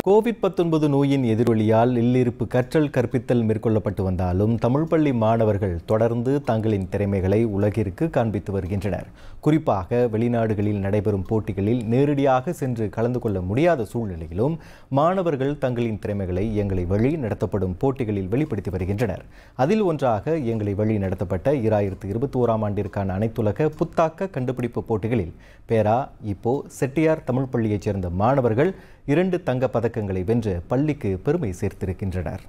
Covid பத்தொன்பது நோயின் எதிரொலியால் இல்லிருப்பு கற்றல் கற்பித்தல் மேற்கொள்ளப்பட்டு வந்தாலும் தமிழ் பள்ளி மாணவர்கள் தொடர்ந்து தங்களின் திறமைகளை உலகிற்கு காண்பித்து வருகின்றனர் குறிப்பாக வெளிநாடுகளில் நடைபெறும் போட்டிகளில் நேரடியாக சென்று கலந்து கொள்ள முடியாத சூழ்நிலையிலும் மாணவர்கள் தங்களின் திறமைகளை எங்களை வழி நடத்தப்படும் போட்டிகளில் வெளிப்படுத்தி வருகின்றனர் அதில் ஒன்றாக எங்களை வழி நடத்தப்பட்ட இராயிரத்து இருபத்தி ஓராம் ஆண்டிற்கான அனைத்துலக புத்தாக்க கண்டுபிடிப்பு போட்டிகளில் பேரா இப்போ செட்டியார் தமிழ் பள்ளியைச் சேர்ந்த மாணவர்கள் இரண்டு தங்கப் பதக்கங்களை வென்று பள்ளிக்கு பெருமை சேர்த்திருக்கின்றனர்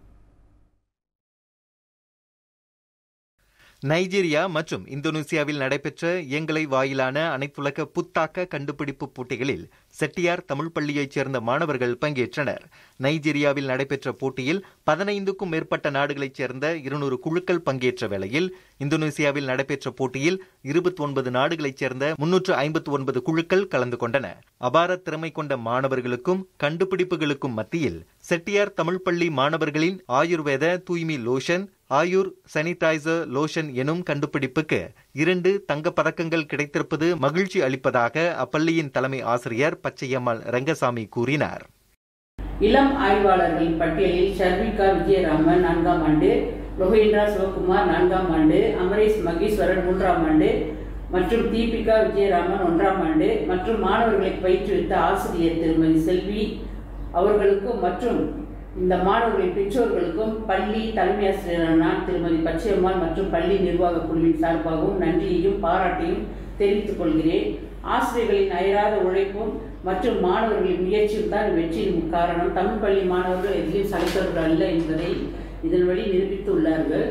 நைஜீரியா மற்றும் இந்தோனேசியாவில் நடைபெற்ற எங்களை வாயிலான அனைத்துலக புத்தாக்க கண்டுபிடிப்பு போட்டிகளில் செட்டியார் தமிழ் பள்ளியைச் சேர்ந்த மாணவர்கள் பங்கேற்றனர் நைஜீரியாவில் நடைபெற்ற போட்டியில் பதினைந்துக்கும் மேற்பட்ட நாடுகளைச் சேர்ந்த இருநூறு குழுக்கள் பங்கேற்ற வேளையில் இந்தோனேசியாவில் நடைபெற்ற போட்டியில் இருபத்தி ஒன்பது நாடுகளைச் சேர்ந்த முன்னூற்று ஐம்பத்தி ஒன்பது குழுக்கள் கலந்து கொண்டன அபார திறமை கொண்ட மாணவர்களுக்கும் கண்டுபிடிப்புகளுக்கும் மத்தியில் செட்டியார் தமிழ் பள்ளி மாணவர்களின் ஆயுர்வேத தூய்மை லோஷன் ஆயுர் சானிடைசர் லோஷன் எனும் கண்டுபிடிப்புக்கு இரண்டு தங்கப் பதக்கங்கள் கிடைத்திருப்பது மகிழ்ச்சி அளிப்பதாக அப்பள்ளியின் தலைமை ஆசிரியர் பச்சையம்மாள் ரங்கசாமி கூறினார் இளம் ஆய்வாளர்களின் பட்டியலில் ஷர்மிகா விஜயராமன் நான்காம் ஆண்டு லோகேந்திரா சிவகுமார் நான்காம் ஆண்டு அமரேஷ் மகேஸ்வரன் மூன்றாம் ஆண்டு மற்றும் தீபிகா விஜயராமன் ஒன்றாம் ஆண்டு மற்றும் மாணவர்களை பயிற்றுவித்த ஆசிரியர் திருமதி செல்வி அவர்களுக்கும் மற்றும் இந்த மாணவர்களின் பெற்றோர்களுக்கும் பள்ளி தலைமை ஆசிரியரான திருமதி பச்சையம்மாள் மற்றும் பள்ளி நிர்வாக குழுவின் சார்பாகவும் நன்றியையும் பாராட்டையும் தெரிவித்துக் கொள்கிறேன் ஆசிரியர்களின் அயராத உழைப்பும் மற்றும் மாணவர்களின் முயற்சியும் தான் வெற்றியின் காரணம் தமிழ் பள்ளி மாணவர்கள் எதிலும் சளைத்தவர்கள் அல்ல என்பதை இதன் வழி நிரூபித்துள்ளார்கள்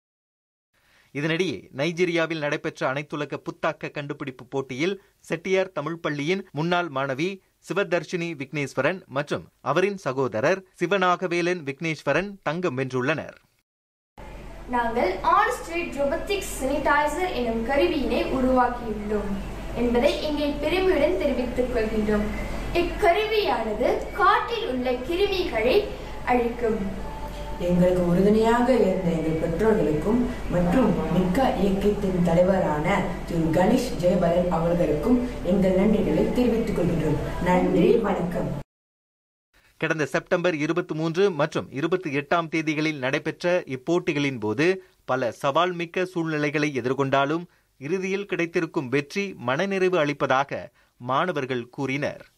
இதனிடையே நைஜீரியாவில் நடைபெற்ற அனைத்துலக புத்தாக்க கண்டுபிடிப்பு போட்டியில் செட்டியார் தமிழ் பள்ளியின் முன்னாள் மாணவி சிவதர்ஷினி விக்னேஸ்வரன் மற்றும் அவரின் சகோதரர் சிவநாகவேலன் விக்னேஸ்வரன் தங்கம் வென்றுள்ளனர் நாங்கள் ஆன் ஸ்ட்ரீட் ரொபோட்டிக்ஸ் சானிடைசர் எனும் கருவியினை உருவாக்கியுள்ளோம் என்பதை இங்கே பெருமையுடன் தெரிவித்துக் கொள்கின்றோம் இக்கருவியானது காட்டில் உள்ள கிருமிகளை அழிக்கும் எங்களுக்கு உறுதுணையாக இருந்த எங்கள் பெற்றோர்களுக்கும் மற்றும் மிக்க இயக்கத்தின் தலைவரான திரு கணேஷ் ஜெயபரன் அவர்களுக்கும் எங்கள் நன்றிகளை தெரிவித்துக் கொள்கின்றோம் நன்றி வணக்கம் கடந்த செப்டம்பர் இருபத்தி மூன்று மற்றும் இருபத்தி எட்டாம் தேதிகளில் நடைபெற்ற இப்போட்டிகளின் போது பல சவால் மிக்க சூழ்நிலைகளை எதிர்கொண்டாலும் இறுதியில் கிடைத்திருக்கும் வெற்றி மனநிறைவு அளிப்பதாக மாணவர்கள் கூறினர்